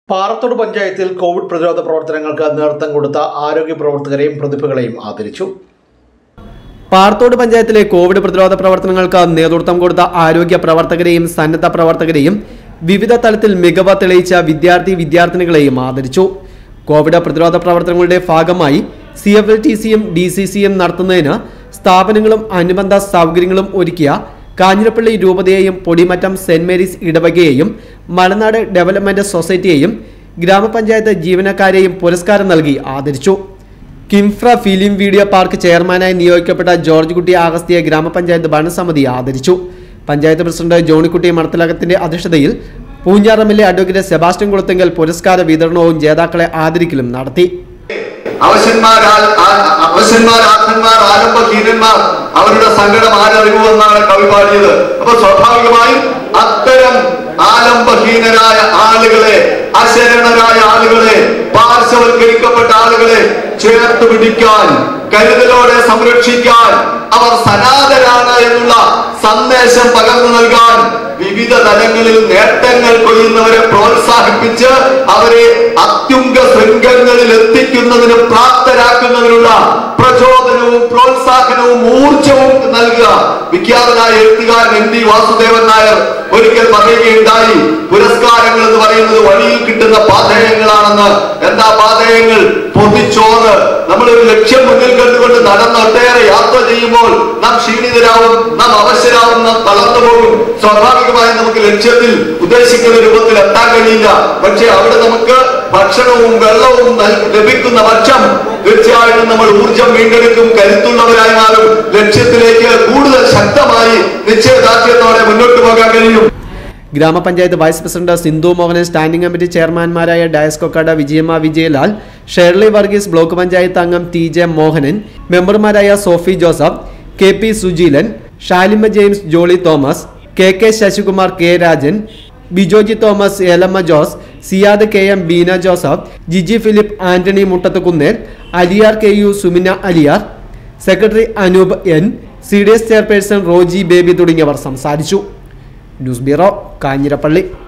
പാറത്തോട് പഞ്ചായത്തിൽ കോവിഡ് പ്രതിരോധ പ്രവർത്തനങ്ങൾക്ക് നേതൃത്വം കൊടുത്ത ആരോഗ്യ പ്രവർത്തകരെയും പ്രതിഭകളെയും ആദരിച്ചു പാറത്തോട് പഞ്ചായത്തിലെ കോവിഡ് പ്രതിരോധ പ്രവർത്തനങ്ങൾക്ക് നേതൃത്വം കൊടുത്ത ആരോഗ്യ പ്രവർത്തകരെയും സന്നദ്ധ പ്രവർത്തകരെയും വിവിധ തലത്തിൽ മികവ് തെളിയിച്ച വിദ്യാർത്ഥി വിദ്യാർത്ഥിനികളെയും ആദരിച്ചു കോവിഡ് പ്രതിരോധ പ്രവർത്തനങ്ങളുടെ ഭാഗമായി സി എഫ് എൽ ടി സിയും ഡി സി സിയും നടത്തുന്നതിന് സ്ഥാപനങ്ങളും അനുബന്ധ സൗകര്യങ്ങളും ഒരുക്കിയ കാഞ്ഞിരപ്പള്ളി രൂപതയെയും പൊടിമറ്റം സെന്റ് മേരീസ് ഇടവകയെയും മലനാട് ഡെവലപ്മെന്റ് സൊസൈറ്റിയെയും ഗ്രാമപഞ്ചായത്ത് ജീവനക്കാരെയും പുരസ്കാരം നൽകി ആദരിച്ചു കിംഫ്ര ഫിലിം വീഡിയോ പാർക്ക് ചെയർമാനായി നിയോഗിക്കപ്പെട്ട ജോർജ് കുട്ടി ആഗസ്തിയെ ഗ്രാമപഞ്ചായത്ത് ഭരണസമിതി ആദരിച്ചു പഞ്ചായത്ത് പ്രസിഡന്റ് ജോണിക്കുട്ടി മണത്തലകത്തിന്റെ അധ്യക്ഷതയിൽ Poonjar M L A advocate Sebastian Kulathunkal പുരസ്കാര വിതരണവും ജേതാക്കളെ ആദരിക്കലും നടത്തി അവശന്മാരാൽ ആ- അവശന്മാർ ആത്മന്മാർ ആലംബഹീനന്മാർ അവരുടെ സങ്കടം ആരറിവു എന്നാണ് കവി പാടിയത് അപ്പൊ സ്വാഭാവികമായും അത്തരം ആലംബഹീനരായ ആളുകളെ അശരണരായ ആളുകളെ പാർശ്വവൽക്കരിക്കപ്പെട്ട ആളുകളെ ചേർത്ത് പിടിക്കാൻ കരുതലോടെ സംരക്ഷിക്കാൻ അവർ സനാതരാണ് എന്നുള്ള സന്ദേശം പകർന്നു നൽകാൻ വിവിധ തലങ്ങളിൽ നേട്ടങ്ങൾ കൊയ്യുന്നവരെ പ്രോത്സാഹിപ്പിച്ച് അവരെ അത്യുംഗ ശൃംഗങ്ങളിൽ എത്തിക്കുന്നതിന് പ്രാപ്തരാക്കുന്നതിനുള്ള പ്രചോദനവും പ്രോത്സാഹനവും ഊർജവും നൽകുക വിഖ്യാതനായ എഴുത്തുകാരൻ എം ടി വാസുദേവൻ നായർ ഒരിക്കൽ പറയുകയുണ്ടായി പുരസ്കാരങ്ങൾ എന്ന് പറയുന്നത് വഴിയിൽ കിട്ടുന്ന പാതയങ്ങളാണെന്ന് എന്താ പാതയങ്ങൾ പൊതിച്ചോറ് നമ്മളൊരു ലക്ഷ്യം മുന്നിൽ കണ്ടുകൊണ്ട് നടന്ന് ഒട്ടേറെ യാത്ര ചെയ്യുമ്പോൾ നാം ക്ഷീണിതരാവും നാം അവശരാവും നാം തളർന്നു പോകും സ്വാഭാവികമായും നമുക്ക് ലക്ഷ്യത്തിൽ ഉദ്ദേശിക്കുന്ന രൂപത്തിൽ എത്താൻ കഴിയില്ല പക്ഷെ അവിടെ നമുക്ക് ഭക്ഷണവും വെള്ളവും നൽ- ലഭിക്കുന്ന പക്ഷം തീർച്ചയായിട്ടും നമ്മൾ ഊർജം വീണ്ടെടുക്കും കരുത്തുള്ളവരായി മാറും ലക്ഷ്യത്തിലേക്ക് കൂടുതൽ ശക്തമായി നിശ്ചയദാർഢ്യത്തോടെ മുന്നോട്ട് പോകാൻ കഴിയും ഗ്രാമപഞ്ചായത്ത് vice president Sindhu Mohanan standing committee ചെയർമാൻമാരായ ഡയസ് കൊക്കാട വിജയമ്മ വിജയലാൽ ഷേർലി വർഗീസ് ബ്ലോക്ക് പഞ്ചായത്ത് അംഗം ടി ജെ മോഹനൻ മെമ്പർമാരായ Sophy Joseph K P Sujeelan Shalima James Jolly Thomas K K Sasikumar K Rajan Bijoji Thomas Elamma Jose Siyad K M Beena Joseph Jiji Philip Antony Muttathukunnel Aliyar K U Sumina Aliyar secretary Anoop N C D S chairperson Roji Baby തുടങ്ങിയവർ സംസാരിച്ചു ന്യൂസ് ബ്യൂറോ കാഞ്ഞിരപ്പള്ളി